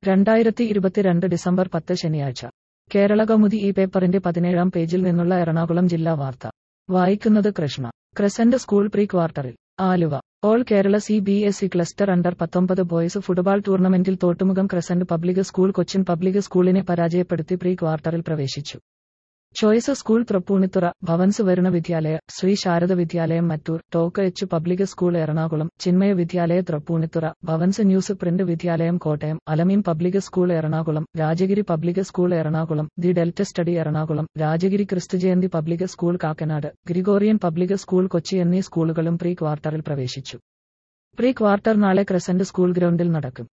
രണ്ടായിരത്തി ഇരുപത്തിരണ്ട് ഡിസംബർ പത്ത് ശനിയാഴ്ച കേരള കൗമുദി ഈ പേപ്പറിന്റെ പതിനേഴാം പേജിൽ നിന്നുള്ള എറണാകുളം ജില്ലാ വാർത്ത വായിക്കുന്നത് കൃഷ്ണ ക്രസന്റ് സ്കൂൾ പ്രീ ക്വാർട്ടറിൽ Aluva all Kerala C B S E cluster under പത്തൊമ്പത് ബോയ്സ് ഫുട്ബോൾ ടൂർണമെന്റിൽ Thottumukham crescent public school Cochin public സ്കൂളിനെ പരാജയപ്പെടുത്തി പ്രീ ക്വാർട്ടറിൽ പ്രവേശിച്ചു choice school Tripunithura Bhavans Varuna Vidyalaya Sree Sarada Vidyalayam Mattoor Toc H public school Ernakulam Chinmaya Vidyalaya Tripunithura Bhavans news print Vidyalayam Kottayam Alameen public school Ernakulam Rajagiri public school Ernakulam the delta study Ernakulam Rajagiri Kristujayanti public school Kakkanad Gregorian public school Kochi എന്നീ സ്കൂളുകളും pre ക്വാർട്ടറിൽ പ്രവേശിച്ചു പ്രീ ക്വാർട്ടർ നാളെ ക്രസന്റ് സ്കൂൾ ഗ്രൗണ്ടിൽ നടക്കും